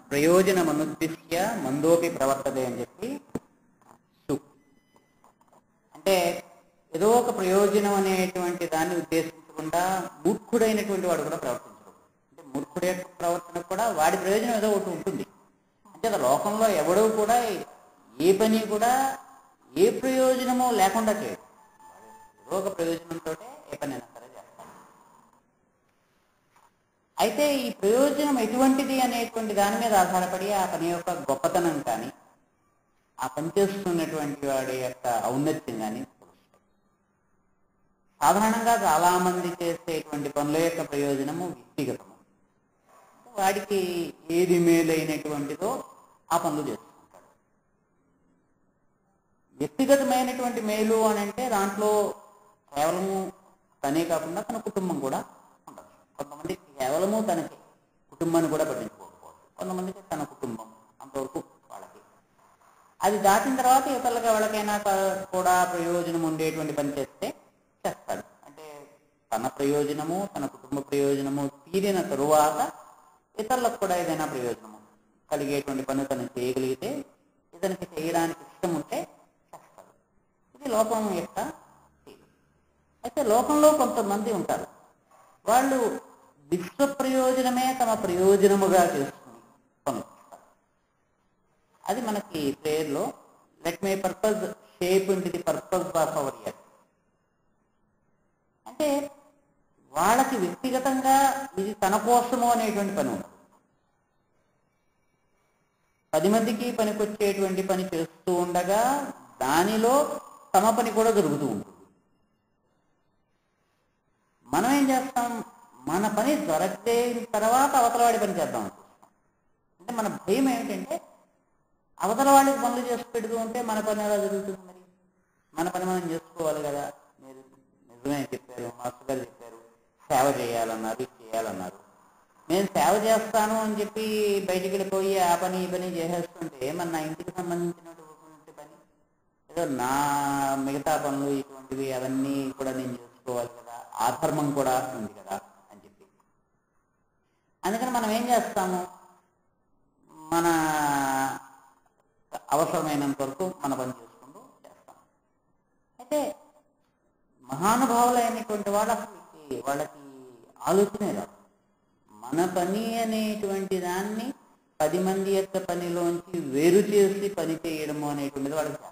ప్రయోజనమనుద్దిశ్య మందోపి ప్రవర్తతే అని చెప్పి సు అంటే ఏదో ఒక ప్రయోజనం అనేటువంటి దాన్ని ఉద్దేశించకుండా మూర్ఖుడైనటువంటి వాడు కూడా ప్రవర్తించడు అంటే మూర్ఖుడి యొక్క ప్రవర్తన కూడా వాడి ప్రయోజనం ఏదో ఒకటి ఉంటుంది అంటే అది లోకంలో ఎవడూ కూడా ఏ పని కూడా ఏ ప్రయోజనమో లేకుండా చేయడు ఏదో ఒక ప్రయోజనంతో ఏ పని అయినా సరే చేస్తాడు అయితే ఈ ప్రయోజనం ఎటువంటిది అనేటువంటి దాని మీద ఆధారపడి ఆ పని యొక్క గొప్పతనం కానీ ఆ పనిచేస్తున్నటువంటి వాడి యొక్క ఔన్నత్యం కానీ తెలుస్తాయి సాధారణంగా చాలా మంది చేసేటువంటి పనుల యొక్క ప్రయోజనము వ్యక్తిగతము వాడికి ఏది మేలైనటువంటిదో ఆ పనులు చేస్తుంటాడు వ్యక్తిగతమైనటువంటి మేలు అని అంటే దాంట్లో కేవలము తనే కాకుండా తన కుటుంబం కూడా ఉండదు కొంతమంది కేవలము తనకి కుటుంబాన్ని కూడా పట్టించుకోకపోవచ్చు కొంతమందికి తన కుటుంబం అంతవరకు వాళ్ళకి అది దాటిన తర్వాత ఇతరులకి ఎవరికైనా క- కూడా ప్రయోజనం ఉండేటువంటి పని చేస్తే చేస్తాడు అంటే తన ప్రయోజనము తన కుటుంబ ప్రయోజనము తీరిన తరువాత ఇతరులకు కూడా ఏదైనా ప్రయోజనము కలిగేటువంటి పని తను చేయగలిగితే ఇతనికి చేయడానికి ఇష్టం ఉంటే చేస్తాడు ఇది లోకం యొక్క తీరు అయితే లోకంలో కొంతమంది ఉంటారు వాళ్ళు విశ్వ ప్రయోజనమే తమ ప్రయోజనముగా చేసుకుని పనులు చేస్తారు అది మనకి ప్రేయర్లో let my purpose shape into the purpose of our year అంటే వాళ్ళకి వ్యక్తిగతంగా ఇది తన కోసము అనేటువంటి పని ఉండదు పది మందికి పనికొచ్చేటువంటి పని చేస్తూ ఉండగా దానిలో తమ పని కూడా జరుగుతూ ఉంటుంది మనం ఏం చేస్తాం మన పని దొరకతే తర్వాత అవతల వాడి పని చేద్దాం అనుకుంటాం అంటే మన భయం ఏమిటంటే అవతల వాళ్ళకి పనులు చేసి పెడుతూ ఉంటే మన పని ఎలా జరుగుతుంది మరి మన పని మనం చేసుకోవాలి కదా మీరు నిజమే చెప్పారు మాస్టర్ గారు చెప్పారు సేవ చేయాలన్నారు ఇది చేయాలన్నారు నేను సేవ చేస్తాను అని చెప్పి బయటికి వెళ్ళిపోయి ఆ పని ఈ పని చేసేస్తుంటే మరి నా ఇంటికి సంబంధించినటువంటి పని ఏదో నా మిగతా పనులు ఇటువంటివి అవన్నీ కూడా నేను చేసుకోవాలి కదా ఆ ధర్మం కూడా ఉంది కదా అని చెప్పి అందుకని మనం ఏం చేస్తాము మన అవసరమైనంత వరకు మన పని చేసుకుంటూ చేస్తాం అయితే మహానుభావులైనటువంటి వాళ్ళు అసలు వాళ్ళకి ఆలోచనే రాదు మన పని అనేటువంటి దాన్ని పది మంది యొక్క పనిలోంచి వేరు చేసి పని చేయడము అనేటువంటిది వాళ్ళకి చేస్తారు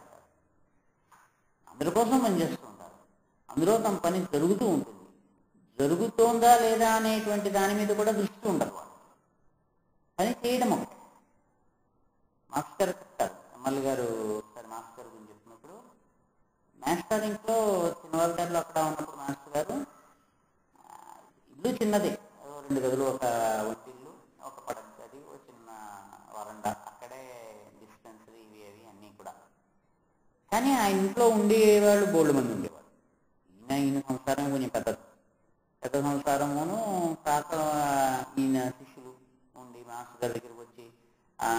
అందరి కోసం పని చేస్తూ ఉంటారు అందులో తమ పని జరుగుతూ ఉంటుంది జరుగుతోందా లేదా అనేటువంటి దాని మీద కూడా దృష్టి ఉండదు వాళ్ళు పని చేయడం ఒకటే మాస్టర్ చెప్తారు ఎమ్మెల్యే గారు ఒకసారి మాస్టర్ గారి గురించి చెప్పినప్పుడు మాస్టర్ ఇంట్లో చిన్నవాళ్ళ గారిలో అక్కడ ఉన్నప్పుడు మాస్టర్ గారు ఆ, ఇల్లు చిన్నది ఏదో రెండు గదులు ఒక ఒంటిల్లు ఒక పడక గది ఒక చిన్న వరండా అక్కడే డిస్పెన్సరీ ఇవి అవి అన్నీ కూడా కానీ ఆ ఇంట్లో ఉండేవాళ్ళు బోల్డ్ మంది ఉండేవాళ్ళు ఈయన ఈయన సంసారం కొంచెం పెద్దది పెద్ద సంసారమును కాక ఈయన శిష్యులు ఉండి మాస్టర్ గారి దగ్గరికి వచ్చి ఆ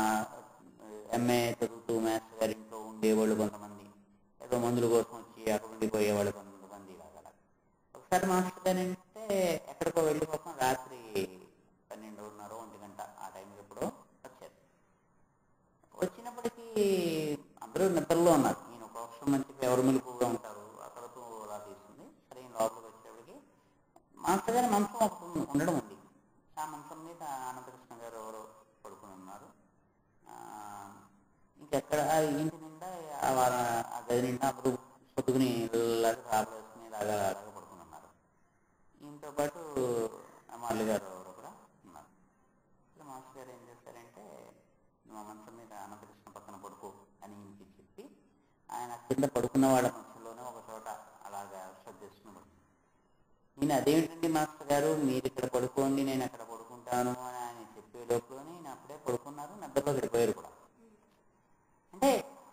ఎంఏ చదువుతూ మాస్టర్ గారి ఇంట్లో ఉండేవాళ్ళు కొంతమంది ఏదో మందుల కోసం వచ్చి అక్కడ ఉండిపోయేవాళ్ళు కొంతమంది ఇలాగ ఒకసారి మాస్టర్ గారు అంటే ఎక్కడికో వెళ్ళి కోసం రాత్రి పన్నెండున్నర ఒంటి గంట ఆ టైంకి ఎప్పుడో వచ్చారు వచ్చినప్పటికీ అందరూ నిద్రలో ఉన్నారు నేను ఒక వర్షం మంచి ఎవరు మెలుపుగా ఉంటారు అక్కడతో అలా తీస్తుంది సరే ఈయన లోపలికి వచ్చేప్పటికి మాస్టర్ గారి మంచం ఒకటి ఉంది- ఉండడం ఉంది ఆ మంచం మీద అనంతకృష్ణ గారు ఎవరో పడుకుని ఉన్నారు ఆ, ఇంకెక్కడ ఆ ఇంటి నిండా ఆ వా- ఆ గది నిండా అందరూ పొద్దుకుని ఇలాగ రాబడి వేసుకుని ఇలాగా అలాగా పడుకుని ఉన్నారు ఈయనతో పాటు అమ్మాళ్ళు గారు ఎవరో కూడా ఉన్నారు అసలు మాస్టర్ గారు ఏం చేశారంటే నువ్వు ఆ మంచం మీద అనంతకృష్ణ పక్కన పడుకో అని ఇంటికి చెప్పి ఆయన కింద పడుకున్న వాళ్ళ మధ్యలోనే ఒక చోట అలాగా శ్రద్ధిస్తున్నాడు నేను అదేమిటండి మాస్టర్ గారు మీరు ఇక్కడ పడుకోండి నేను అక్కడ పడుకుంటాను అని ఆయన చెప్పే లోపల నేను అప్పుడే పడుకున్నారు నిద్రలో గడిపోయారు కూడా అంటే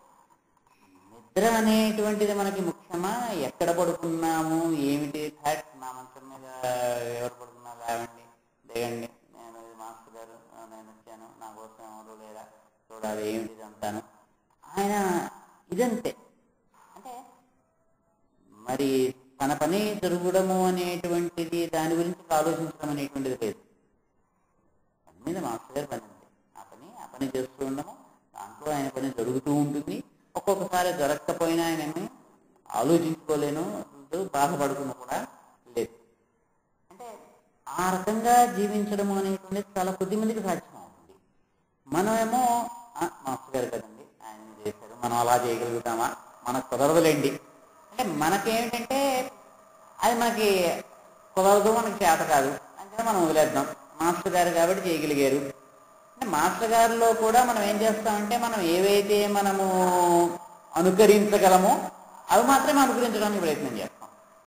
నిద్ర అనేటువంటిది మనకి ముఖ్యమా ఎక్కడ పడుకున్నాము ఏమిటి థాట్ నా మంచం మీద ఎవరు పడుకున్నారు లేవండి లేయండి నేను ఇది మాస్టర్ గారు ఆ, నేను వచ్చాను నా కోసం ఎవరు లేరా చూడాలి ఏమిటి ఇదంతాను ఆయన ఇదంతే అంటే మరి తన పని జరగడము అనేటువంటిది దాని గురించి ఆలోచించడం అనేటువంటిది లేదు పని మీద మాస్టర్ గారు పని అంతే ఆ పని చేస్తూ ఉండము దాంట్లో ఆయన పని జరుగుతూ ఉంటుంది ఒక్కొక్కసారి జరగకపోయినా ఆయన ఏమీ ఆలోచించుకోలేను బాధపడుతున్నా కూడా లేదు అంటే ఆ రకంగా జీవించడం అనేటువంటిది చాలా కొద్ది మందికి సాధ్యం అవుతుంది మనమేమో "ఆ, మాస్టర్ గారు కదండి ఆయన చేశారు మనం అలా చేయగలుగుతామా మనకు కుదరదులేండి అంటే మనకేమిటంటే అది మనకి కుదరదు మనకి చేత కాదు అంటే మనం వదిలేద్దాం మాస్టర్ గారు కాబట్టి చేయగలిగారు అంటే మాస్టర్ గారిలో కూడా మనం ఏం చేస్తామంటే మనం ఏవైతే మనము అనుకరించగలమో అవి మాత్రమే అనుకరించడానికి ప్రయత్నం చేస్తాం